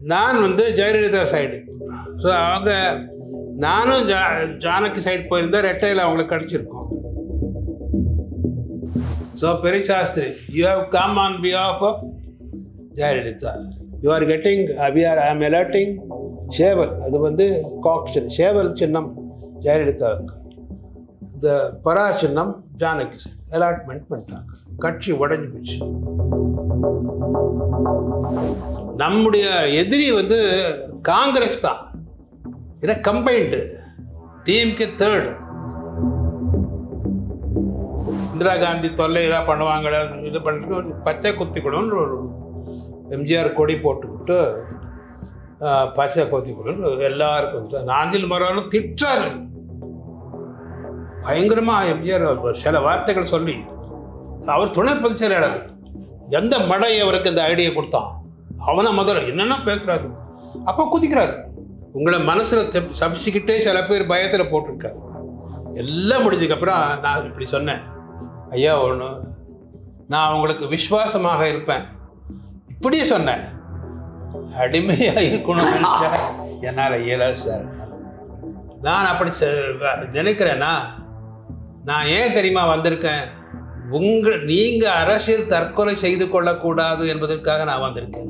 நான் வந்து Jayalalithaa side so அவங்க நானும் ஜா ஜானகி சைடு போயிருந்தா ரெட்டையில் அவங்களுக்கு கிடச்சிருக்கும் ஸோ பெரிய Shastri you have come on behalf of Jayalalithaa you are getting we are I am alerting சேவல் அது வந்து காக்ஷன் சேவல் சின்னம் ஜெயலலிதாவுக்கு இந்த பரா சின்னம் ஜானகி அலாட்மெண்ட் பண்ணிட்டாங்க கட்சி உடஞ்சி போச்சு நம்முடைய எதிரி வந்து காங்கிரஸ் தான் இதை கம்பைன்டு டிஎம்கே தேர்டு இந்திரா காந்தி தொல்லை ஏதாவது பண்ணுவாங்களா இது பண்ணிட்டு ஒரு பச்சை குத்தி கொடுன்னு ஒரு எம்ஜிஆர் கொடி போட்டுக்கிட்டு ஆஹ், பச்சை கொத்தி கொடுன்னு எல்லாருக்கும் வந்து நாஞ்சில் மரம் திட்டுறாரு பயங்கரமா எம்ஜிஆர் ஒரு சில வார்த்தைகள் சொல்லி அவர் துணை பொதுச் செயலாளர் எந்த மடை அவருக்கு இந்த ஐடியா கொடுத்தான் அவனை முதல்ல என்னென்ன பேசுறாரு அப்போ குதிக்கிறாரு உங்களை மனசுல தெப்- சபிச்சுக்கிட்டே சில பேர் பயத்துல போட்டிருக்காரு எல்லாம் முடிஞ்சதுக்கப்புறம் நான் இப்படி சொன்னேன் ஐயா ஒன்று நான் உங்களுக்கு விசுவாசமாக இருப்பேன் இப்படியே சொன்னேன் அடிமையா இருக்கணும் நினைச்சா என்னால் இயலாது சார் நான் அப்படி ச- நினைக்கிறேன்னா நான் ஏன் தெரியுமா வந்திருக்கேன் உங்க நீங்க அரசியல் தற்கொலை செய்து கொள்ளக்கூடாது என்பதற்காக நான் வந்திருக்கேன்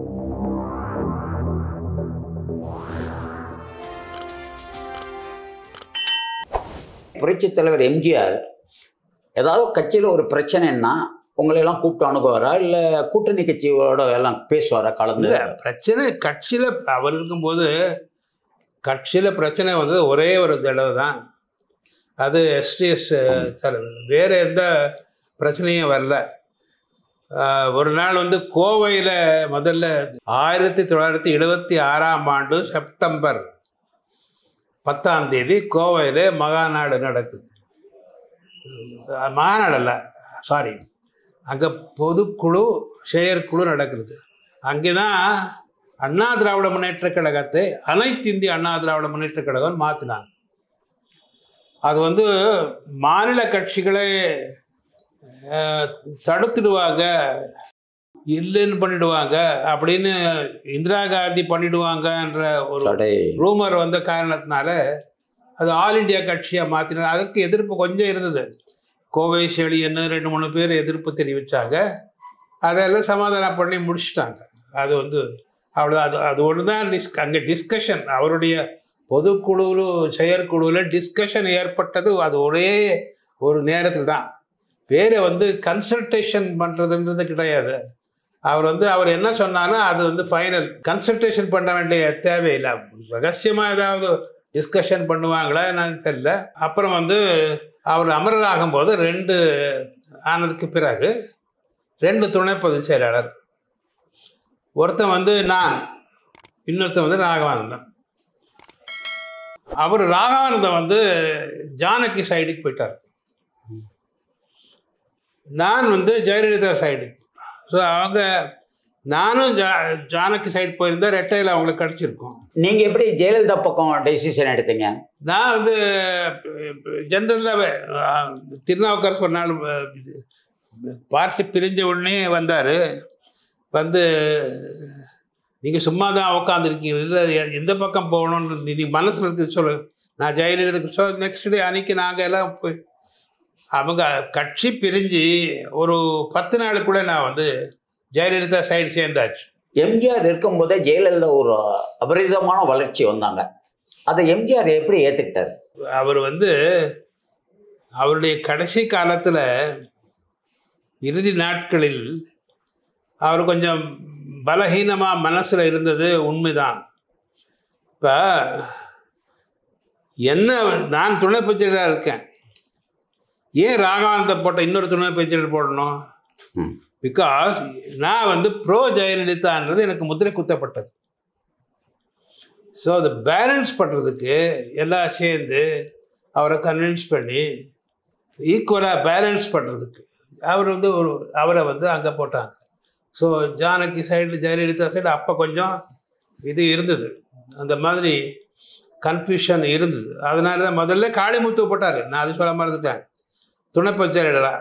புரட்சித் தலைவர் எம்ஜிஆர் ஏதாவது கட்சியில் ஒரு பிரச்சனைன்னா உங்களை எல்லாம் கூப்பிட்டு அணுகுவாரா இல்லை கூட்டணி கட்சியோட எல்லாம் பேசுவாரா கலந்து இல்ல பிரச்சனை கட்சியில அவர் இருக்கும்போது கட்சியில பிரச்சனை வந்தது ஒரே ஒரு தடவை தான் அது எஸ்டிஎஸ் தலைவர் வேற எந்த பிரச்சனையும் வரல ஆஹ், ஒரு நாள் வந்து கோவையில் முதல்ல ஆயிரத்தி தொள்ளாயிரத்தி எழுபத்தி ஆறாம் ஆண்டு செப்டம்பர் பத்தாம் தேதி கோவையில் மகாநாடு நடக்குது அஹ், மாநாடு அல்ல சாரி அங்கே பொதுக்குழு செயற்குழு நடக்கிறது அங்கே தான் அண்ணா திராவிட முன்னேற்ற கழகத்தை அனைத்து இந்திய அண்ணா திராவிட முன்னேற்ற கழகம் மாற்றினாங்க அது வந்து மாநில கட்சிகளை அஹ், தடுத்துடுவாங்க இல்லைன்னு பண்ணிடுவாங்க அப்படின்னு இந்திரா காந்தி பண்ணிடுவாங்கன்ற ஒரு தடை ரூமர் வந்த காரணத்தினால அது ஆல் இண்டியா கட்சியாக மாற்றினாங்க அதுக்கு எதிர்ப்பு கொஞ்சம் இருந்தது கோவை செழியன்னு ரெண்டு மூணு பேர் எதிர்ப்பு தெரிவித்தாங்க அதெல்லாம் சமாதானம் பண்ணி முடிச்சிட்டாங்க அது வந்து அவ்வளோ அது அது ஒன்று தான் டிஸ் அங்கே டிஸ்கஷன் அவருடைய பொதுக்குழு செயற்குழுவில் டிஸ்கஷன் ஏற்பட்டது அது ஒரே ஒரு நேரத்தில் தான் பேரை வந்து கன்சல்டேஷன் பண்ணுறதுன்றது கிடையாது அவர் வந்து அவர் என்ன சொன்னாலும் அது வந்து ஃபைனல் கன்சல்டேஷன் பண்ண வேண்டிய தேவையில்லை ரகசியமாக ஏதாவது டிஸ்கஷன் பண்ணுவாங்களா என்னன்னு தெரியல அப்புறம் வந்து அவர் அமரர் ஆகும்போது ரெண்டு ஆனதுக்கு பிறகு ரெண்டு துணை பொதுச் செயலாளர் ஒருத்தன் வந்து நான் இன்னொருத்தன் வந்து ராகவானந்தன் அவர் ராகவானந்தன் வந்து ஜானகி சைடுக்கு போயிட்டார் நான் வந்து ஜெயலலிதா சைடு ஸோ அவங்க நானும் ஜா ஜானகி சைடு போயிருந்தா ரெட்டையில் அவங்களுக்கு கிடச்சிருக்கும் நீங்க எப்படி ஜெயலலிதா பக்கம் டெசிஷன் எடுத்தீங்க நான் வந்து ஜென்ரலாகவே திருநாவுக்கரசு ஒரு நாள் பார்ட்டி பிரிஞ்ச உடனே வந்தார் வந்து நீங்கள் சும்மா தான் உட்காந்துருக்கீங்க இல்லை எந்த பக்கம் போகணும்னு நீ மனசில் இருக்கு சொல்லு நான் ஜெயலலிதாக்கு ஸோ நெக்ஸ்ட் டே அன்னைக்கு நாங்கள் எல்லாம் போய் அவங்க கட்சி பிரிஞ்சு ஒரு பத்து நாளுக்குள்ளே நான் வந்து ஜெயலலிதா சைடு சேர்ந்தாச்சு எம்ஜிஆர் இருக்கும்போதே ஜெயலலிதா ஒரு அபரிதமான வளர்ச்சி வந்தாங்க அதை எம்ஜிஆர் எப்படி ஏத்துக்கிட்டாரு அவர் வந்து அவருடைய கடைசி காலத்தில் இறுதி நாட்களில் அவர் கொஞ்சம் பலகீனமாக மனசில் இருந்தது உண்மைதான் இப்போ என்ன நான் துணை பட்ஜெட்டாக இருக்கேன் ஏன் ராகானந்த போட்ட இன்னொரு துணை பட்ஜெட் போடணும் ம். பிகாஸ் நான் வந்து ப்ரோ ஜெயலலிதான்றது எனக்கு முத்திரை குத்தப்பட்டது ஸோ அதை பேலன்ஸ் பண்ணுறதுக்கு எல்லாம் சேர்ந்து அவரை கன்வின்ஸ் பண்ணி ஈக்குவலாக பேலன்ஸ் பண்ணுறதுக்கு அவர் வந்து ஒரு அவரை வந்து அங்கே போட்டாங்க so Janaki side Jayalalithaa side அப்போ கொஞ்சம் இது இருந்தது அந்த மாதிரி கன்ஃபியூஷன் இருந்தது அதனால தான் முதல்ல காளிமுத்து போட்டார் நான் அது சொல்ல மறந்துட்டேன் துணைப்பச்சேரடா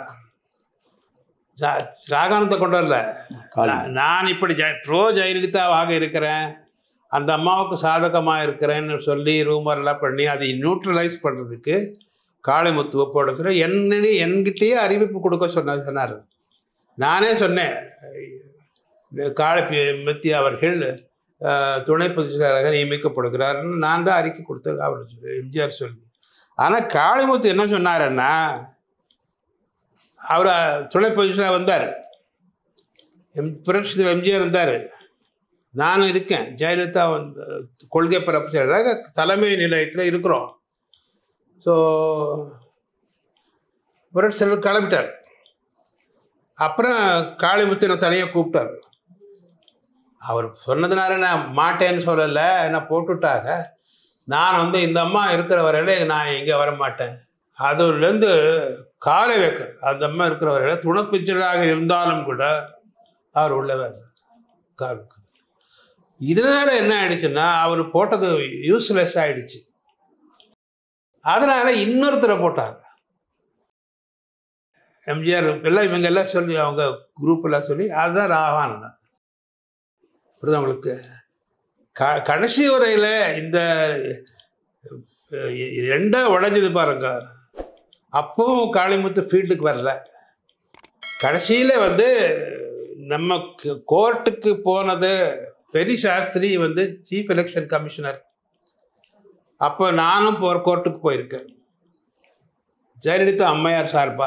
ராகானந்த கொண்டு வரல காளி. நான் நான் இப்படி ஜெய ப்ரோ ஜெயலலிதாவாக இருக்கிறேன் அந்த அம்மாவுக்கு சாதகமாக இருக்கிறேன்னு சொல்லி ரூமர்லாம் பண்ணி அதை நியூட்ரலைஸ் பண்ணுறதுக்கு காளிமுத்துவை போடுக்கிற என்னன்னு என்கிட்டயே அறிவிப்பு கொடுக்க சொன்ன சொன்னார் நானே சொன்னேன் இந்த காளி மத்தி அவர்கள் அஹ், துணை பொதுச்செயலாளராக நியமிக்கப்படுகிறார்னு நான் தான் அறிக்கை கொடுத்தது அவர் எம்ஜிஆர் சொல்லி ஆனால் காளிமுத்து என்ன சொன்னாருன்னா அவர் துணை பொதுச்செயலாளர் வந்தார் எம் புரட்சி தலைவர் எம்ஜிஆர் இருந்தார் நானும் இருக்கேன் ஜெயலலிதா வந்து கொள்கை பரப்பு செயலராக தலைமை நிலையத்தில் இருக்கிறோம் ஸோ புரட்சி தலைவர் கிளம்பிட்டார் அப்புறம் காளிமுத்தின தனியாக கூப்பிட்டார் அவர் சொன்னதுனால நான் மாட்டேன்னு சொல்லலை நான் போட்டுட்டாங்க நான் வந்து இந்த அம்மா இருக்கிற வரையில நான் இங்கே வர மாட்டேன் அதுலேருந்து காலை வைக்க அந்த அம்மா இருக்கிற வரையில துணைப்பிச்சராக இருந்தாலும் கூட அவர் உள்ளவர் கால் இதனால என்ன ஆயிடுச்சுன்னா அவர் போட்டது யூஸ்லெஸ் ஆயிடுச்சு அதனால இன்னொருத்தரை போட்டாங்க எம்ஜிஆர் எல்லாம் இவங்க எல்லாம் சொல்லி அவங்க குரூப் எல்லாம் சொல்லி அதுதான் ராவானந்தம் புரியுதா உங்களுக்கு க கடைசி வரையில் இந்த அஹ், ரெண்டா உடைஞ்சது பாருங்க அப்பவும் காளிமுத்து ஃபீல்டுக்கு வரல கடைசியில் வந்து நம்ம கோர்ட்டுக்கு போனது பெரிய சாஸ்திரி வந்து சீஃப் எலெக்ஷன் கமிஷனர் அப்போ நானும் போகிற கோர்ட்டுக்கு போயிருக்கேன் ஜெயலலிதா அம்மையார் சார்பா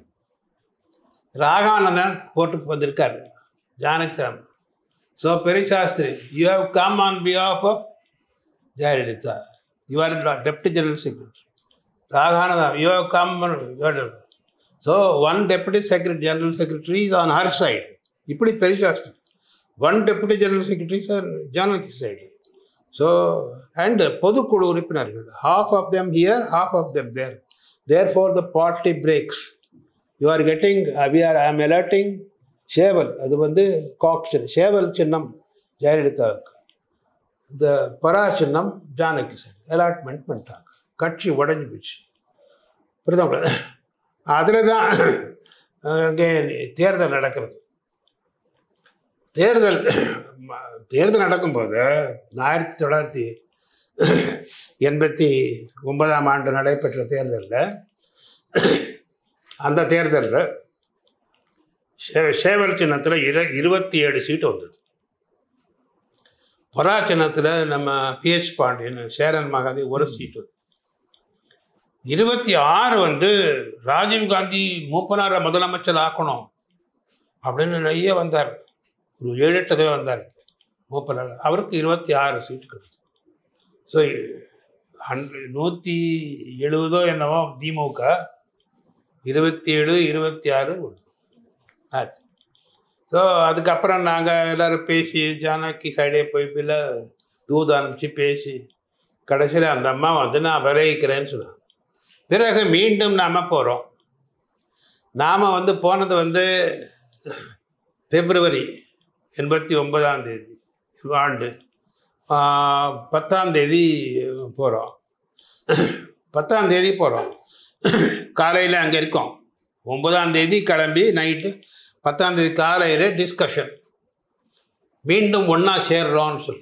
ராகானந்தன் கோர்ட்டுக்கு வந்திருக்காரு ஜானகி சார் ஸோ பெரிய Shastri you have come on behalf of Jayalalithaa you are deputy general secretary Raghanandan you have come so one deputy secretary general secretary is on her side இப்படி பெரிய Shastri one deputy general secretary sir Janaki side so and பொதுக்குழு உறுப்பினர்கள் half of them here half of them there there for the party breaks you are getting we are I am alerting சேவல் அது வந்து காக் சின்னம் சேவல் சின்னம் ஜெயலலிதாவுக்கு இந்த பரா சின்னம் ஜானகி சைடு அலாட்மெண்ட் பண்ணிட்டாங்க கட்சி உடஞ்சி போச்சு புரியுதா அதில் தான் அங்கே தேர்தல் நடக்கிறது தேர்தல் ம- தேர்தல் நடக்கும்போது ஆயிரத்தி தொள்ளாயிரத்தி எண்பத்தி ஒன்பதாம் ஆண்டு நடைபெற்ற தேர்தலில் அந்த தேர்தலில் சே- சேவல் சின்னத்தில் இரு இருபத்தி ஏழு சீட்டு வந்தது பரா சின்னத்தில் நம்ம பிஹெச் பாண்டியன் சேரன் மகாதேவி ஒரு சீட்டு இருபத்தி ஆறு வந்து ராஜீவ் காந்தி மூப்பனாரை முதலமைச்சர் ஆக்கணும் அப்படின்னு நிறைய வந்தார் ஒரு ஏழு எட்டு தடவை வந்தார் மூப்பனார் அவருக்கு இருபத்தி ஆறு சீட்டு கிடைச்சது ஸோ ஹண்ட்ரட் நூற்றி எழுபதோ என்னவோ திமுக இருபத்தி ஏழு இருபத்தி ஆறு ஆச்சு ஸோ அதுக்கப்புறம் நாங்கள் எல்லோரும் பேசி ஜானகி சைடே போய் பில்ல தூது அனுப்பிச்சு பேசி கடைசியில் அந்த அம்மா வந்து நான் விளைவிக்கிறேன்னு சொன்னாங்க பிறகு மீண்டும் நாம் போகிறோம் நாம் வந்து போனது வந்து பிப்ரவரி எண்பத்தி ஒன்பதாம் தேதி ஆண்டு ஆஹ், பத்தாம் தேதி போகிறோம் பத்தாம் தேதி போகிறோம் காலையில் அங்கே இருக்கோம் ஒன்பதாம் தேதி கிளம்பி நைட்டு பத்தாம் தேதி காலையில் டிஸ்கஷன் மீண்டும் ஒன்றா சேர்றோம்னு சொல்லி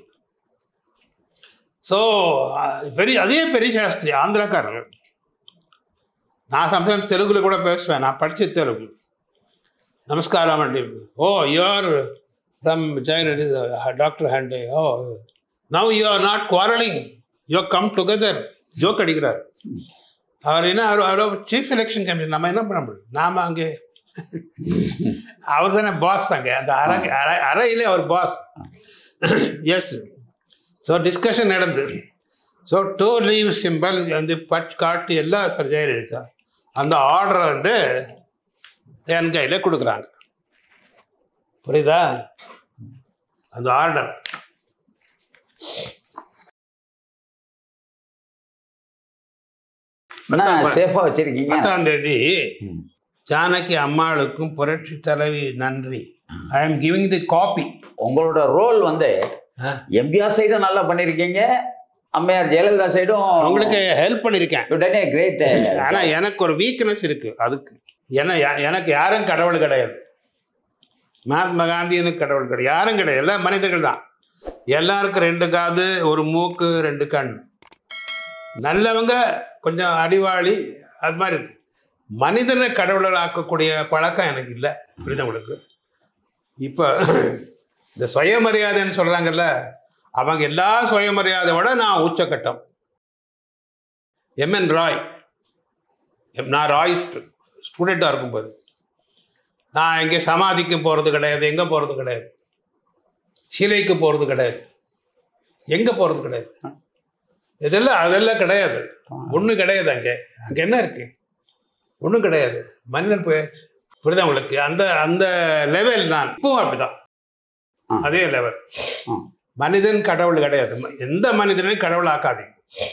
ஸோ பெரிய அதே பெரிய சாஸ்திரி ஆந்திராக்காரர் நான் சம்டைம்ஸ் தெலுங்குல கூட பேசுவேன் நான் படித்த தெலுங்கு நமஸ்காரம் అండి oh you are from Jayalalithaa doctor Hande oh now you are not quarrelling you come together joke அடிக்கிறார் அவர் என்ன அவர் அவர் சீஃப் எலெக்ஷன் கமிஷன் நம்ம என்ன பண்ண முடியும் நாம் அங்கே அவர் தானே பாஸ் அங்கே அந்த அறை அறை அறையிலே அவர் பாஸ் எஸ் ஸோ டிஸ்கஷன் நடந்தது ஸோ டூ லீவ் சிம்பிள் வந்து பட் காட்டு எல்லாம் இப்போ ஜெயலலிதா அந்த ஆர்டரை வந்து என் கையில் கொடுக்குறாங்க புரியுதா அந்த ஆர்டர் என்ன சேஃபா வச்சிருக்கீங்க பத்தாம் தேதி ம். ஜானகி அம்மாளுக்கும் புரட்சி தலைவி நன்றி I am giving the copy உங்களோட ரோல் வந்து எம்ஜிஆர் சைடும் நல்லா பண்ணிருக்கீங்க அம்மையார் ஜெயலலிதா சைடும் உங்களுக்கு ஹெல்ப் பண்ணியிருக்கேன் உடனே கிரேட் ஆனா எனக்கு ஒரு வீக்னஸ் இருக்கு அதுக்கு ஏன்னா யா- எனக்கு யாரும் கடவுள் கிடையாது மகாத்மா காந்தி எனக்கு கடவுள் கிடையாது யாரும் கிடையாது எல்லாம் மனிதர்கள் தான் எல்லாருக்கும் ரெண்டு காது ஒரு மூக்கு ரெண்டு கண் நல்லவங்க கொஞ்சம் அறிவாளி அது மாதிரி இருக்கு மனிதனை கடவுளர் ஆக்கக்கூடிய பழக்கம் எனக்கு இல்லை புரியுதவங்களுக்கு இப்போ இந்த சுயமரியாதைன்னு சொல்கிறாங்கல்ல அவங்க எல்லா சுயமரியாதையோட நான் உச்சக்கட்டம் எம்என் ராய் எம் நான் ராய் ஸ்டூடெண்ட்டாக இருக்கும்போது நான் எங்கே சமாதிக்கு போகிறது கிடையாது எங்கே போகிறது கிடையாது சிலைக்கு போகிறது கிடையாது எங்கே போகிறது கிடையாது இதெல்லாம் அதெல்லாம் கிடையாது ஒன்றும் கிடையாது அங்கே அங்கே என்ன இருக்கு ஒன்றும் கிடையாது மனிதன் போயாச்சு புரியுதா உங்களுக்கு அந்த அந்த லெவல் நான் இப்பவும் அப்படிதான் ஆ. அதே லெவல் ஆ. மனிதன் கடவுள் கிடையாது ம- எந்த மனிதனையும் கடவுள் ஆக்காதீங்க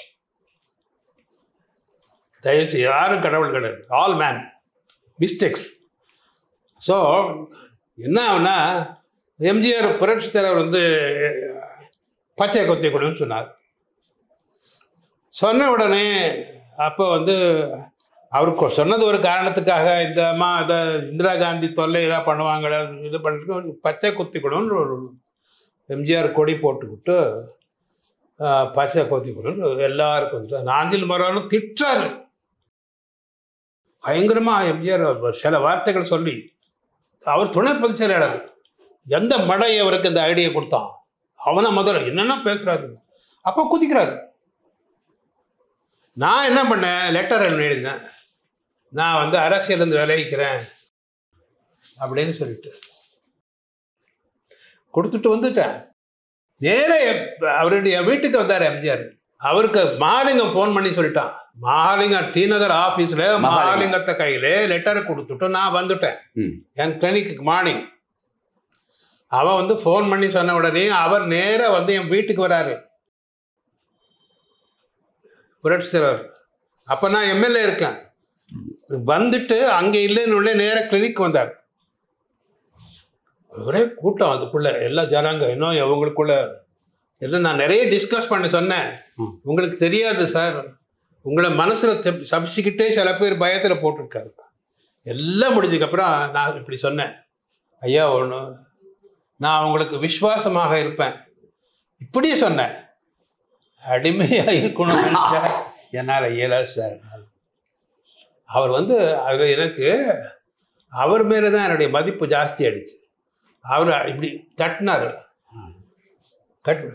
தயவுசெய்து யாரும் கடவுள் கிடையாது ஆல் மேன் மிஸ்டேக்ஸ் ஸோ என்ன ஆகுனா எம்ஜிஆர் புரட்சி தலைவர் வந்து பச்சை கொத்தி கொடுன்னு சொன்னார் சொன்ன உடனே அப்போ வந்து அவருக்கு சொன்னது ஒரு காரணத்துக்காக இந்த அம்மா இதை இந்திரா காந்தி தொல்லை ஏதாவது பண்ணுவாங்க இது பண்ணிட்டு பச்சை குத்தி கொடுன்னு ஒரு எம்ஜிஆர் கொடி போட்டுக்கிட்டு ஆஹ், பச்சை கொத்தி கொடுன்னு எல்லாருக்கும் வந்து நாஞ்சில் மரம் திட்டுறாரு பயங்கரமா எம்ஜிஆர் ஒரு சில வார்த்தைகள் சொல்லி அவர் துணை பொதுச் செயலாளர் எந்த மடை அவருக்கு இந்த ஐடியா கொடுத்தான் அவனை முதல்ல என்னென்ன பேசுறாரு அப்போ குதிக்கிறாரு நான் என்ன பண்ணேன் லெட்டர் எழுதினேன் நான் வந்து அரசியலேருந்து விளைவிக்கிறேன் அப்படின்னு சொல்லிட்டு கொடுத்துட்டு வந்துட்டேன் நேரே அவருடைய வீட்டுக்கு வந்தார் எம்ஜிஆர் அவருக்கு மகாலிங்கம் ஃபோன் பண்ணி சொல்லிட்டான் மகாலிங்கம் டி நகர் ஆஃபீஸில் மகாலிங்கத்தை கையில லெட்டர் கொடுத்துட்டு நான் வந்துட்டேன் ம். என் கிளினிக்கு மார்னிங் அவன் வந்து ஃபோன் பண்ணி சொன்ன உடனே அவர் நேரா வந்து என் வீட்டுக்கு வராரு புரட்சி தலைவர் அப்போ நான் எம்எல்ஏ இருக்கேன் வந்துட்டு அங்கே இல்லைன்னு உள்ளே நேராக கிளினிக் வந்தார் ஒரே கூட்டம் அதுக்குள்ள எல்லா ஜனங்க இன்னும் அவங்களுக்குள்ள எல்லாம் நான் நிறைய டிஸ்கஸ் பண்ணி சொன்னேன் ம். உங்களுக்கு தெரியாது சார் உங்களை மனசில் சபிச்சுக்கிட்டே சில பேர் பயத்தில் போட்டிருக்காரு எல்லாம் முடிஞ்சதுக்கப்புறம் நான் இப்படி சொன்னேன் ஐயா ஒன்று நான் உங்களுக்கு விசுவாசமாக இருப்பேன் இப்படியே சொன்னேன் அடிமையாக இருக்கணும்னு நினைச்சா என்னால் இயலாது சார் அவர் வந்து அதில் எனக்கு அவர் மேலே தான் என்னுடைய மதிப்பு ஜாஸ்தி ஆயிடுச்சு அவர் இப்படி தட்டினார் கட்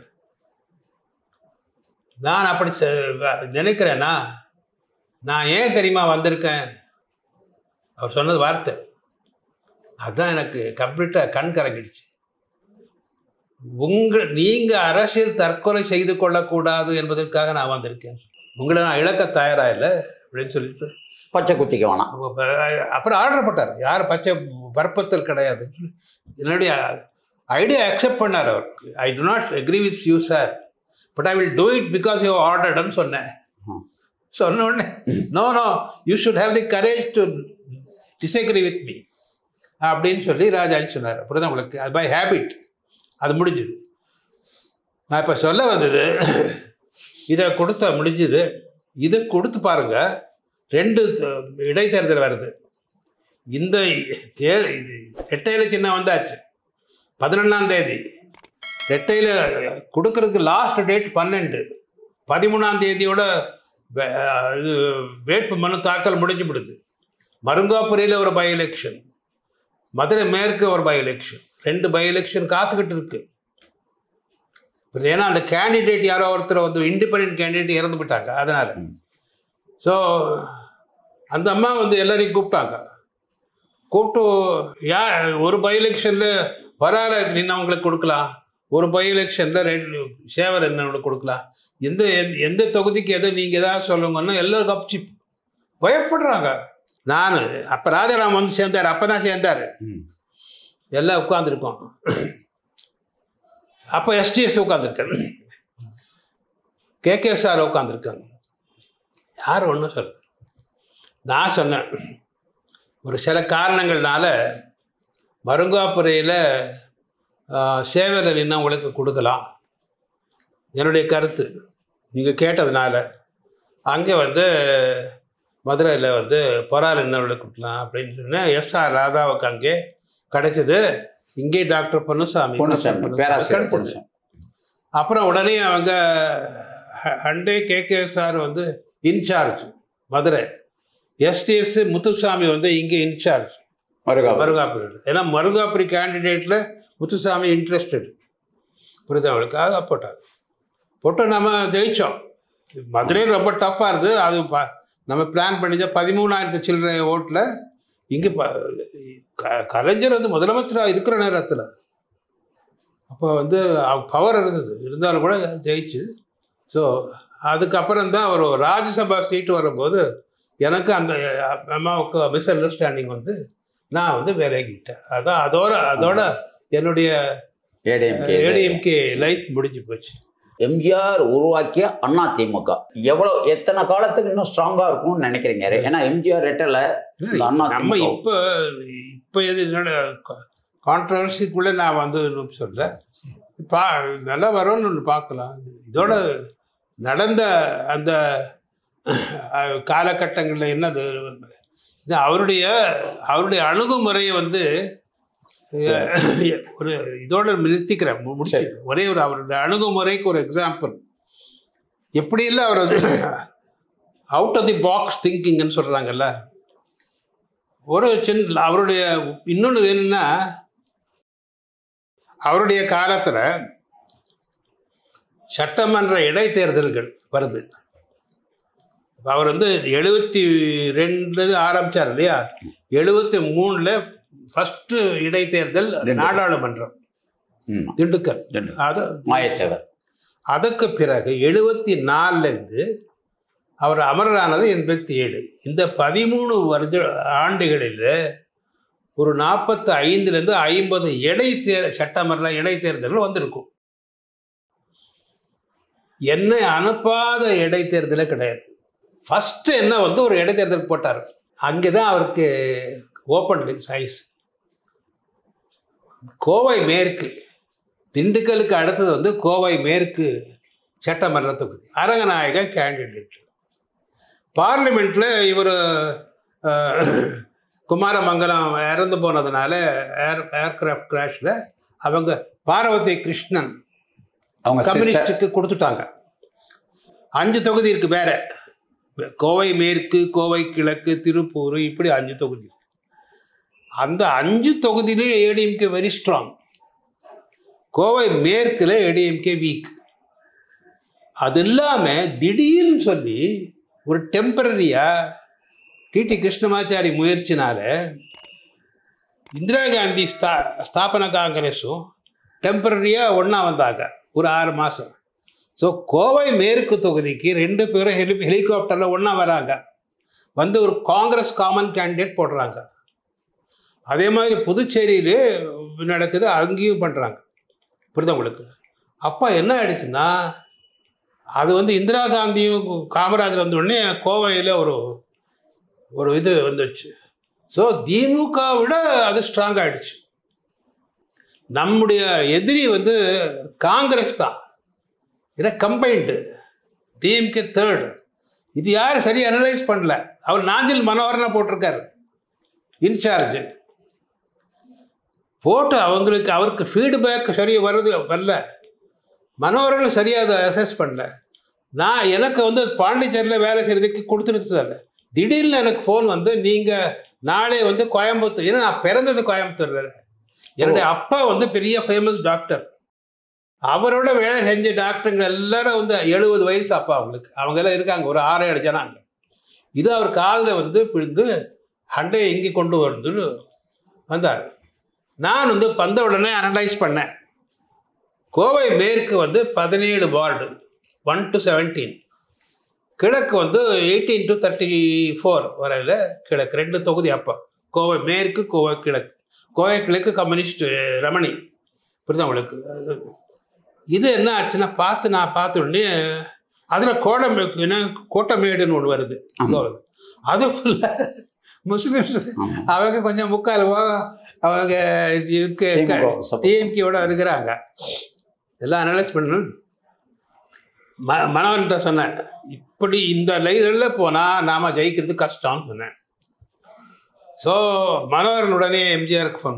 நான் அப்படி ச- நினைக்கிறேன்னா நான் ஏன் தெரியுமா வந்திருக்கேன் அவர் சொன்னது வார்த்தை அதுதான் எனக்கு கம்ப்ளீட்டாக கண் கலங்கிடுச்சு உங்கள் நீங்கள் அரசியல் தற்கொலை செய்து கொள்ளக்கூடாது என்பதற்காக நான் வந்திருக்கேன் உங்களை நான் இழக்க தயாரா இல்லை அப்படின்னு சொல்லிட்டு பச்சை குத்திக்க வேணாம் அப்ப, அப்புறம் ஆர்டர் போட்டார் யார் பச்சை பற்பத்தல் கிடையாது என்னுடைய ஐடியா அக்செப்ட் பண்ணார் அவர் I do not agree with you sir but I will do it because you ஆர்டர்டுன்னு சொன்னேன் ம். சொன்ன உடனே no no you should have the courage to disagree with me அப்படின்னு சொல்லி ராஜாஜி சொன்னார் அப்புறம் உங்களுக்கு அது பை ஹேபிட் அது முடிஞ்சுது நான் இப்போ சொல்ல வந்தது இதை கொடுத்த முடிஞ்சுது இது கொடுத்து பாருங்க ரெண்டு த- இடைத்தேர்தல் வருது இந்த தே இது ரெட்டையில சின்னம் வந்தாச்சு பதினொன்றாம் தேதி ரெட்டையில கொடுக்கறதுக்கு லாஸ்ட் டேட் பன்னெண்டு பதிமூணாம் தேதியோட வே- இது வேட்பு மனு தாக்கல் முடிஞ்சு விடுது மருங்காபுரியில் ஒரு பை எலெக்ஷன் மதுரை மேற்கு ஒரு பை எலெக்ஷன் ரெண்டு பை எலெக்ஷன் காத்துக்கிட்டு இருக்கு இது ஏன்னா அந்த கேண்டிடேட் யாரோ ஒருத்தர் வந்து இண்டிபெண்ட் கேண்டிடேட் இறந்து போயிட்டாங்க அதனால ம். ஸோ அந்த அம்மா வந்து எல்லாரையும் கூப்பிட்டாங்க கூப்பிட்டு யா ஒரு பை எலெக்ஷனில் வரால நின்னவங்களுக்கு கொடுக்கலாம் ஒரு பை எலெக்ஷனில் ரெண்டு சேவர் என்னவங்களுக்கு கொடுக்கலாம் எந்த எந்த- எந்த தொகுதிக்கு எதை நீங்கள் ஏதாவது சொல்லுங்கன்னா எல்லாரும் கப்சி பயப்படுறாங்க நான் அப்போ ராஜாராம் வந்து சேர்ந்தார் அப்போ தான் சேர்ந்தார் ம். எல்லாம் உட்காந்துருக்கோம் அப்போ எஸ்டிஎஸ் உட்காந்துருக்காரு கேகே சார் உட்காந்துருக்காங்க யார் ஒன்றும் சொல்ல நான் சொன்னேன் ஒரு சில காரணங்கள்னால மருங்காப்புறையில் சேவையில் நின்னவங்களுக்கு கொடுக்கலாம் என்னுடைய கருத்து நீங்கள் கேட்டதுனால அங்கே வந்து மதுரையில் வந்து பொறால் நின்னவர்களுக்கு கொடுக்கலாம் அப்படின்னு சொன்னேன் எஸ்ஆர் ராதாவுக்கு அங்கே கிடைச்சது இங்கே டாக்டர் பொன்னுசாமி பொன்னுசாமி பேராசிரியர் கிடைச்சது பொன்னுசாமி அப்புறம் உடனே அவங்க ஹ- ஹண்டே கேகே சார் வந்து இன்சார்ஜ் மதுரை எஸ்டிஎஸ் முத்துசாமி வந்து இங்கே இன்சார்ஜ் மருகா மருகாபுரி ஏன்னா மருகாபுரி கேண்டிடேட்டில் முத்துசாமி இன்ட்ரெஸ்டட் புரிதவளுக்காக போட்டார் போட்டு நம்ம ஜெயித்தோம் மதுரையில் ரொம்ப டஃப்பாக இருந்தது அது ப- நம்ம பிளான் பண்ணிச்ச பதிமூணாயிரத்து சில்லறை ஓட்டில் இங்கே ப க- கலைஞர் வந்து முதலமைச்சராக இருக்கிற நேரத்தில் அப்போ வந்து பவர் இருந்தது இருந்தாலும் கூட ஜெயிச்சு ஸோ அதுக்கப்புறம் தான் ஒரு ராஜ்யசபா சீட்டு வரும்போது எனக்கு அந்த அம்மாவுக்கு மிஸ் அண்டர்ஸ்டாண்டிங் வந்து நான் வந்து விலகிட்டேன் அதான் அதோட அதோட என்னுடைய ஏடிஎம்கே ஏடிஎம்கே லைஃப் முடிஞ்சு போச்சு எம்ஜிஆர் உருவாக்கிய அண்ணா திமுக எவ்வளவு எத்தனை காலத்துக்கு இன்னும் ஸ்ட்ராங்கா இருக்கும்னு நினைக்கிறீங்க ஏன்னா எம்ஜிஆர் ரெட்டல இந்த அண்ணா நம்ம திமுக. இப்போ இப்போ எது என்னோட கான்ட்ரவர்சிக்குள்ளே நான் வந்து சொல்ல பா நல்லா வரும்னு ஒன்று பார்க்கலாம் இதோட நடந்த அந்த அஹ், காலகட்டங்களில் என்னது இது அவருடைய அவருடைய அணுகுமுறையை வந்து அஹ், ஒரு இதோட நிறுத்திக்கிறேன் மு- முடிச்சிக்கிறேன். ஒரே ஒரு அவருடைய அணுகுமுறைக்கு ஒரு எக்ஸாம்பிள் எப்படியெல்லாம் அவர் வந்து அவுட் ஆஃப் தி பாக்ஸ் திங்கிங்னு சொல்கிறாங்கல்ல ஒரு சின்ன அவருடைய இன்னொன்று வேணும்னா அவருடைய காலத்தில் சட்டமன்ற இடைத்தேர்தல்கள் வருது இப்ப அவர் வந்து எழுபத்தி ரெண்டுல ஆரம்பிச்சார் இல்லையா எழுபத்தி மூணுல ஃபர்ஸ்ட் இடைத்தேர்தல் திண்டுக்கல். நாடாளுமன்றம் ம், திண்டுக்கல் ரெண்டு. அது மாயத்தேவர் அதுக்கு பிறகு எழுபத்தி நாலுலேருந்து அவர் அமரரானது எண்பத்தி ஏழு இந்த பதிமூணு வருட ஆண்டுகளில் ஒரு நாற்பத்தி ஐந்துலேருந்து ஐம்பது இடைத்தேர் சட்டமன்ற இடைத்தேர்தல் வந்திருக்கும் என்னை அனுப்பாத இடைத்தேர்தலே கிடையாது ஃபஸ்ட்டு என்ன வந்து ஒரு இடைத்தேர்தல் போட்டார் அங்கே தான் அவருக்கு ஓப்பன் சைஸ் கோவை மேற்கு திண்டுக்கலுக்கு அடுத்தது வந்து கோவை மேற்கு சட்டமன்ற தொகுதி அரங்கநாயக கேண்டிடேட் பார்லிமெண்ட்ல இவர் குமாரமங்கலம் இறந்து போனதுனால ஏர் ஏர்கிராஃப்ட் கிராஷில் அவங்க பார்வதி கிருஷ்ணன் அவங்க sister. கம்யூனிஸ்டுக்கு கொடுத்துட்டாங்க அஞ்சு தொகுதி இருக்கு வேற கோவை மேற்கு கோவை கிழக்கு திருப்பூர் இப்படி அஞ்சு தொகுதி இருக்கு அந்த அஞ்சு தொகுதியிலும் ஏடிஎம்கே வெரி ஸ்ட்ராங் கோவை மேற்குல ஏடிஎம்கே வீக் அது இல்லாமல் திடீர்னு சொல்லி ஒரு டெம்பரரியா டிடி கிருஷ்ணமாச்சாரி முயற்சினால இந்திரா காந்தி ஸ்தா ஸ்தாபன காங்கிரஸும் டெம்பரரியாக ஒன்றா வந்தாங்க ஒரு ஆறு மாதம் ஸோ கோவை மேற்கு தொகுதிக்கு ரெண்டு பேரும் ஹெலி ஹெலிகாப்டரில் ஒன்றா வராங்க வந்து ஒரு காங்கிரஸ் காமன் கேண்டிடேட் போடுறாங்க அதே மாதிரி புதுச்சேரியிலே நடக்குது அங்கேயும் பண்ணுறாங்க புரியுதா உங்களுக்கு அப்போ என்ன ஆயிடுச்சுன்னா அது வந்து இந்திரா காந்தியும் காமராஜர் வந்த உடனே கோவையில் ஒரு ஒரு இது வந்துச்சு ஸோ திமுக விட அது ஸ்ட்ராங் ஆயிடுச்சு நம்முடைய எதிரி வந்து காங்கிரஸ் தான் ஏன்னா கம்பைன்டு டிஎம்கே தேர்டு இது யாரும் சரியாக அனலைஸ் பண்ணல அவர் நாஞ்சில் மனோகரனை போட்டிருக்காரு இன்சார்ஜ் போட்டு அவங்களுக்கு அவருக்கு ஃபீட்பேக் சரியாக வருது வரல மனோகரனும் சரியாக அதை அசஸ் பண்ணல நான் எனக்கு வந்து பாண்டிச்சேரியில் வேலை செய்கிறதுக்கு கொடுத்துருந்ததில்ல திடீர்னு எனக்கு ஃபோன் வந்து நீங்கள் நாளை வந்து கோயம்புத்தூர் ஏன்னா நான் பிறந்தது கோயம்புத்தூரில் என்னுடைய அப்பா வந்து பெரிய ஃபேமஸ் டாக்டர் அவரோட வேலை செஞ்ச டாக்டருங்க எல்லாரும் வந்து எழுபது வயசு அப்பா அவங்களுக்கு அவங்க எல்லாம் இருக்காங்க ஒரு ஆறு ஏழு ஜனாங்க இது அவர் காதில் வந்து பிடிந்து ஹண்டையை இங்கே கொண்டு வந்து வந்தார் நான் வந்து வந்த உடனே அனலைஸ் பண்ணேன் கோவை மேற்கு வந்து பதினேழு வார்டு ஒன் டு செவன்டீன் கிழக்கு வந்து எயிட்டீன் டு தேர்ட்டி ஃபோர் வரையில் கிழக்கு ரெண்டு தொகுதி அப்போ கோவை மேற்கு கோவை கிழக்கு கோவை கிழக்கு கம்யூனிஸ்ட் ரமணி புரியுதா உங்களுக்கு இது என்ன ஆச்சுன்னா பார்த்து நான் பார்த்த உடனே அதில் கோடம் என்ன கோட்டமேடுன்னு ஒன்று வருது ஆமா. அது ஃபுல்லாக முஸ்லிம்ஸ் ஆமா. அவங்க கொஞ்சம் முக்கால் போக அவங்க இதுக்கு திமுக support. டிஎம்கேவோட இருக்கிறாங்க எல்லாம் அனலைஸ் பண்ணணும் ம மனோன்கிட்ட சொன்னேன் இப்படி இந்த லைனில் போனால் நாம் ஜெயிக்கிறது கஷ்டம்னு சொன்னேன் ஸோ மனோகரன் உடனே எம்ஜிஆருக்கு ஃபோன் பண்ணார்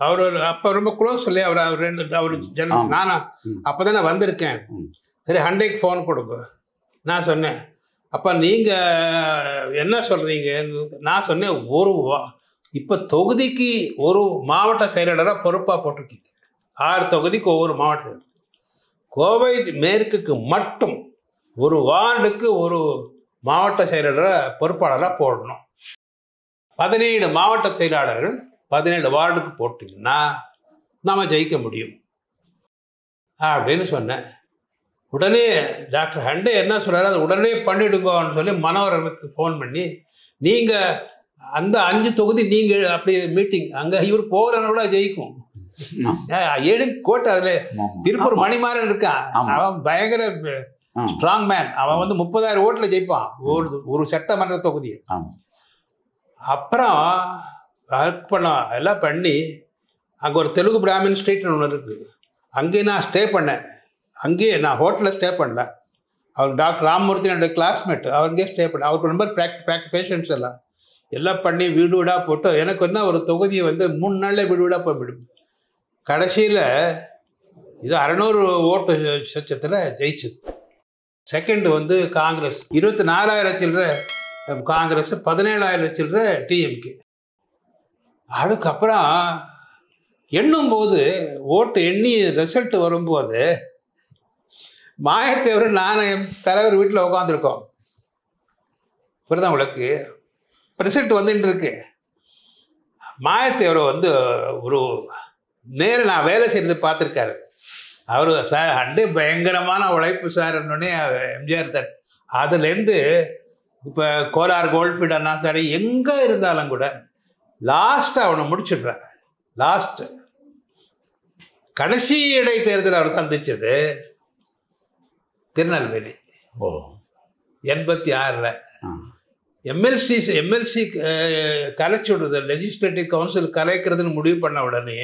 அவர் ஒரு- அப்ப ரொம்ப க்ளோஸ் இல்லையா அவர் அவர் ரெண்டு அவர் ஜன ஆமா. நானா ம். அப்பதானே வந்திருக்கேன் ம். சரி ஹண்டைக்கு ஃபோன் கொடுங்க நான் சொன்னேன் அப்ப நீங்க என்ன சொல்றீங்க நான் சொன்னேன் ஒரு வா- இப்ப தொகுதிக்கு ஒரு மாவட்ட செயலாளராக பொறுப்பா போட்டிருக்கீங்க ஆறு தொகுதிக்கு ஒவ்வொரு மாவட்ட செயலாளர். கோவை மேற்குக்கு மட்டும் ஒரு வார்டுக்கு ஒரு மாவட்ட செயலாளரை பொறுப்பாளராக போடணும் பதினேழு மாவட்ட செயலாளர்கள் பதினேழு வார்டுக்கு போட்டிங்கன்னா நாம ஜெயிக்க முடியும் அப்படின்னு சொன்னேன் உடனே டாக்டர் ஹண்டே என்ன சொல்றாரு அதை உடனே பண்ணிடுங்கன்னு சொல்லி மனோரனுக்கு ஃபோன் பண்ணி நீங்க அந்த அஞ்சு தொகுதி நீங்க அப்படி மீட்டிங் அங்க இவர் போகிறன விட ஜெயிக்கும் ஏழு கோட்டை அதுல ஆமா. திருப்பூர் ஆமா. மணிமாறன் இருக்கான் ஆமா. அவன் பயங்கர ஆ. ஸ்ட்ராங் மேன் அவன் வந்து முப்பதாயிரம் ஓட்டுல ஜெயிப்பான் ஒரு ஒரு சட்டமன்ற தொகுதியை ஆமா. அப்புறம் ஒர்க் பண்ண எல்லாம் பண்ணி அங்கே ஒரு தெலுங்கு பிராமின் ஸ்ட்ரீட்னு ஒன்று இருக்குது அங்கேயே நான் ஸ்டே பண்ணேன் அங்கேயே நான் ஹோட்டலில் ஸ்டே பண்ணேன் அவர் டாக்டர் ராமமூர்த்தி என்னோட கிளாஸ்மேட் அவருக்கே ஸ்டே பண்ணேன் அவருக்கு ரொம்ப பேக் பேக் பேஷண்ட்ஸ் எல்லாம் எல்லாம் பண்ணி வீடு வீடாக போட்டு எனக்கு என்ன ஒரு தொகுதியை வந்து மூணு நாளில் வீடு வீடாக போய்விடும் கடைசியில் இது அறநூறு ஓட்டு சச்சத்தில் ஜெயிச்சது செகண்ட் வந்து காங்கிரஸ் இருபத்தி நாலாயிரம் சில்லற காங்கிரஸ் பதினேழாயிரம் சில்லற டிஎம்கே அதுக்கப்புறம் எண்ணும் போது ஓட்டு எண்ணி ரிசல்ட் வரும்போது மாயத்தேவர் நானும் என் தலைவர் வீட்டில் உட்காந்துருக்கோம் புரியுதா உங்களுக்கு ரிசல்ட் வந்துட்டு இருக்கு மாயத்தேவர் வந்து ஒரு நேர நான் வேலை செய்யறது பார்த்துருக்காரு அவர் சார் அண்டே பயங்கரமான உழைப்பு சார் உடனே எம்ஜிஆர் தட் அதுலேருந்து இப்போ கோலார் கோல்ஃபீல்ட் அண்ணா சார் எங்கே இருந்தாலும் கூட லாஸ்ட்டாக அவனை முடிச்சிடுறார் லாஸ்ட் கடைசி இடைத்தேர்தல் அவர் சந்திச்சது திருநெல்வேலி ஓ எண்பத்தி ஆறில் ஆ. எம்எல்சி எம்எல்சி கலைச்சு விடுறது லெஜிஸ்லேட்டிவ் கவுன்சில் கலைக்கிறதுன்னு முடிவு பண்ண உடனே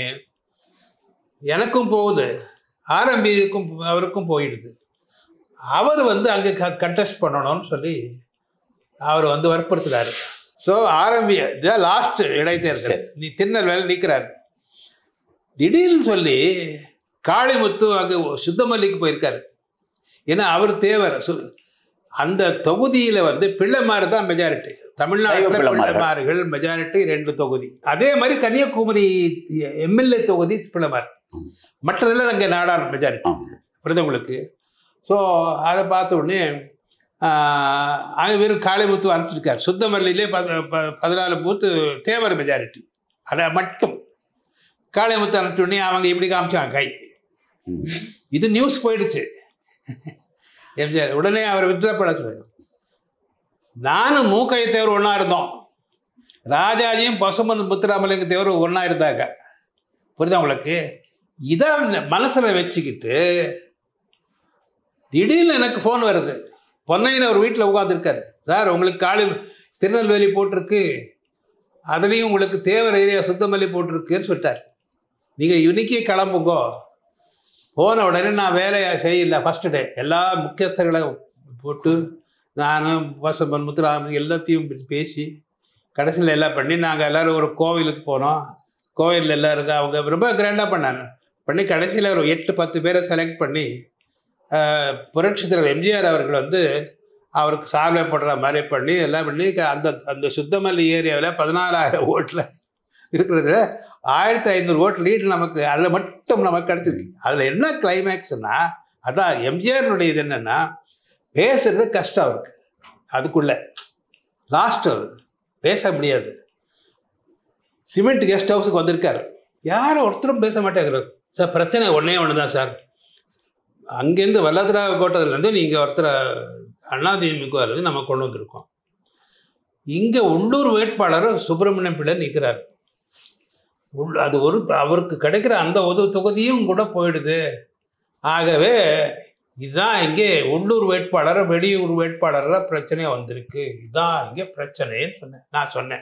எனக்கும் போகுது ஆர்எம்பிக்கும் அவருக்கும் போயிடுது அவர் வந்து அங்கே க கண்டெஸ்ட் பண்ணணும்னு சொல்லி அவர் வந்து வற்புறுத்துறாரு ஸோ ஆர்எம்பி இதான் லாஸ்ட் இடைத்தேர்தல் சரி. நீ திருநெல்வேலி நிற்கிறார் திடீர்னு சொல்லி காளிமுத்து அங்கே சுத்தமல்லிக்கு போயிருக்காரு ஏன்னா அவர் தேவர் சு- அந்த தொகுதியில வந்து பிள்ளைமாறு தான் மெஜாரிட்டி தமிழ்நாட்டில் சைவ பிள்ளைமார்கள். பிள்ளைமார்கள் மெஜாரிட்டி ரெண்டு தொகுதி அதே மாதிரி கன்னியாகுமரி எம்எல்ஏ தொகுதி பிள்ளைமார் ம். மற்றதெல்லாம் அங்கே நாடார் மெஜாரிட்டி ஆமா. புரியுதா உங்களுக்கு ஸோ அதை பார்த்த உடனே ஆஹ், அங்க வெறும் காளிமுத்து அனுப்பிச்சிருக்காரு சுத்தமல்லியிலே பத- ப- பதினாலு பூத்து தேவர் மெஜாரிட்டி அதை மட்டும் காளிமுத்து அனுப்பிச்ச உடனே அவங்க இப்படி காமிச்சாங்க கை ம். இது நியூஸ் போயிடுச்சு எம்ஜிஆர் உடனே அவர் வித்ரா பண்ண சொன்னார் நானும் மூக்கை தேவர் ஒன்றா இருந்தோம் ராஜாஜியும் பசுமன் முத்துராமலிங்க தேவர் ஒன்றா இருந்தாங்க புரியுதா உங்களுக்கு இதை மனசில் வச்சுக்கிட்டு திடீர்னு எனக்கு ஃபோன் வருது பொன்னையன் அவர் வீட்டில் உட்காந்துருக்காரு சார் உங்களுக்கு காளி திருநெல்வேலி போட்டிருக்கு அதுலேயும் உங்களுக்கு தேவர் ஏரியா சுத்தமல்லி போட்டிருக்குன்னு சொல்லிட்டார் நீங்கள் இன்னைக்கே கிளம்புங்கோ போன உடனே நான் வேலையை செய்யல ஃபஸ்ட்டு டே எல்லா முக்கியஸ்தர்களை போட்டு நானும் வசம்பன் முத்துராமன் எல்லாத்தையும் பேசி கடைசியில் எல்லாம் பண்ணி நாங்கள் எல்லோரும் ஒரு கோவிலுக்கு போனோம் கோவிலில் எல்லாம் இருக்கு அவங்க ரொம்ப கிராண்டாக பண்ணாங்க பண்ணி கடைசியில் ஒரு எட்டு பத்து பேரை செலக்ட் பண்ணி ஆஹ், புரட்சித் தலைவர் எம்ஜிஆர் அவர்கள் வந்து அவருக்கு சால்வை போடுற மாதிரி பண்ணி எல்லாம் பண்ணி க- அந்த அந்த சுத்தமல்லி ஏரியாவில் பதினாலாயிரம் ஓட்டில் இருக்கிறதுல ஆயிரத்தி ஐநூறு ஓட்டு லீடு நமக்கு அதில் மட்டும் நமக்கு கிடைச்சிருக்கு அதில் என்ன கிளைமேக்ஸ்னா அதான் எம்ஜிஆர்னுடைய இது என்னன்னா பேசுறது கஷ்டம் அவருக்கு அதுக்குள்ள லாஸ்ட் அவர் பேச முடியாது சிமெண்ட் கெஸ்ட் ஹவுஸுக்கு வந்திருக்காரு யாரும் ஒருத்தரும் பேச மாட்டேங்கிறார் சார் பிரச்சனை ஒன்றே ஒன்று தான் சார் அங்கேருந்து வல்லதராக கோட்டத்துலேருந்து நீங்கள் ஒருத்தரை அதிமுகலேருந்து நம்ம கொண்டு வந்திருக்கோம் இங்கே உள்ளூர் வேட்பாளர் சுப்பிரமணியம் பிள்ளை நிற்கிறார் உள் அது ஒரு அவருக்கு கிடைக்கிற அந்த ஒரு தொகுதியும் கூட போயிடுது ஆகவே இதுதான் இங்கே உள்ளூர் வேட்பாளர் வெளியூர் வேட்பாளராக பிரச்சனையாக வந்திருக்கு இதுதான் இங்கே பிரச்சனைன்னு சொன்னேன் நான் சொன்னேன்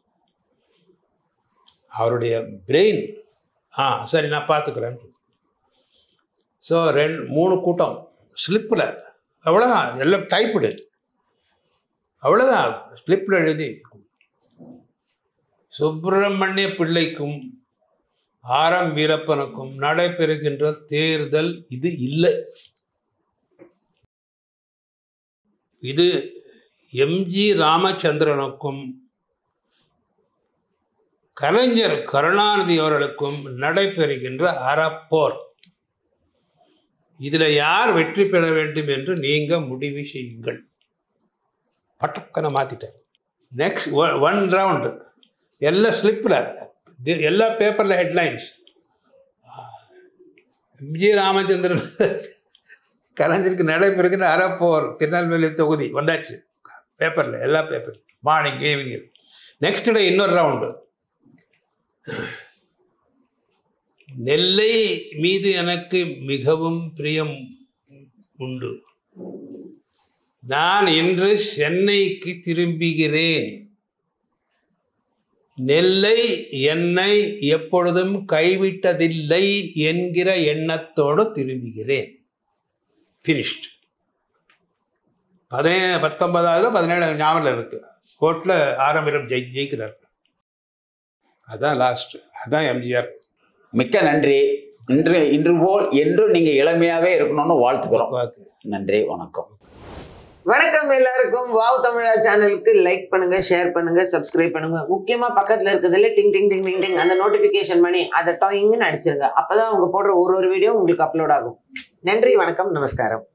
அவருடைய பிரெயின் ஆ சரி நான் பார்த்துக்கிறேன் ஸோ ரெண்டு மூணு கூட்டம் ஸ்லிப்பில் அவ்வளோதான் எல்லாம் டைப்புடு அவ்வளோதான் ஸ்லிப்பில் எழுதி சுப்பிரமணிய பிள்ளைக்கும் ஆரம் வீரப்பனுக்கும் நடைபெறுகின்ற தேர்தல் இது இல்லை இது எம்ஜி ராமச்சந்திரனுக்கும் கலைஞர் கருணாநிதி அவர்களுக்கும் நடைபெறுகின்ற அறப்போர் இதில் யார் வெற்றி பெற வேண்டும் என்று நீங்க முடிவு செய்யுங்கள் பட்டக்கனை மாத்திட்டார் நெக்ஸ்ட் ஒன் ரவுண்டு எல்லா ஸ்லிப்பில் எல்லா பேப்பரில் ஹெட்லைன்ஸ் எம்ஜி ராமச்சந்திரன் கலைஞருக்கு நடைபெறுகிற அறப்போர் திருநெல்வேலி தொகுதி வந்தாச்சு பேப்பரில் எல்லா paper morning evening next day இன்னொரு ரவுண்டு நெல்லை மீது எனக்கு மிகவும் பிரியம் உண்டு நான் இன்று சென்னைக்கு திரும்புகிறேன் நெல்லை என்னை எப்பொழுதும் கைவிட்டதில்லை என்கிற எண்ணத்தோடு திரும்புகிறேன் ஃபினிஷ்ட் பதினே பத்தொன்பதாவது பதினேழு ஞாபகம் இருக்கு கோர்ட்டில் ஆரம்பிரம் ஜெயி ஜெயிக்கிறார் அதான் லாஸ்ட் அதான் எம்ஜிஆர் மிக்க நன்றி இன்று இன்று போல் என்றும் நீங்க இளமையாவே இருக்கணும்னு வாழ்த்துக்கிறோம் வாக்கு நன்றி வணக்கம் வணக்கம் எல்லாருக்கும் வாவ் தமிழா சேனலுக்கு லைக் பண்ணுங்க ஷேர் பண்ணுங்க சப்ஸ்கிரைப் பண்ணுங்க முக்கியமா பக்கத்துல இருக்கிறதுல டிங் டிங் டிங் டிங் டிங் அந்த நோட்டிபிகேஷன் பண்ணி அதை டாயிங்னு அடிச்சிருங்க அப்பதான் அவங்க போடுற ஒரு ஒரு வீடியோ உங்களுக்கு அப்லோட் ஆகும் நன்றி வணக்கம் நமஸ்காரம்